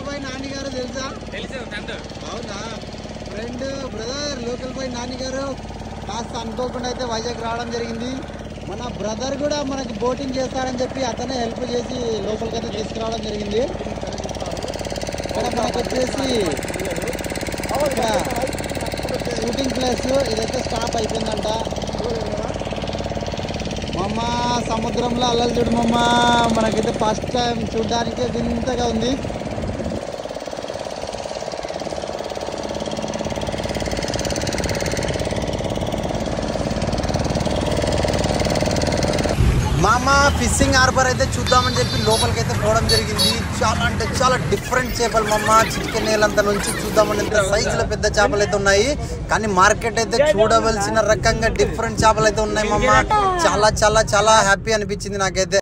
bye Nani గారు తెలుసా తెలుసు ఫ్రెండ్ అవునా friend brother local boy Nani garu కాస్త అనుకోకుండా అయితే వైజాగ్ రావడం జరిగింది మన బ్రదర్ కూడా మనకి బోటింగ్ చేస్తాడని చెప్పి అతనే హెల్ప్ చేసి లోపలికి అయితే తీసుకురావడం జరిగింది ఇక్కడ మనకు వచ్చేసి ఇక్కడ షూటింగ్ ప్లేస్ ఇదైతే స్టాప్ అయిపోయిందంట మమ్మ సముద్రంలో అల్లలు చూడు మమ్మ మనకైతే ఫస్ట్ టైం చూడడానికి వింతగా ఉంది మామ ఫిషింగ్ హార్బర్ అయితే చూద్దామని చెప్పి లోపలికి అయితే పోవడం జరిగింది చాలా అంటే చాలా డిఫరెంట్ చేపలు మమ్మ చికెన్ నేలంత నుంచి చూద్దామని సైజులో పెద్ద చేపలు అయితే ఉన్నాయి కానీ మార్కెట్ అయితే చూడవలసిన రకంగా డిఫరెంట్ చేపలు అయితే ఉన్నాయి మమ్మ చాలా చాలా చాలా హ్యాపీ అనిపించింది నాకైతే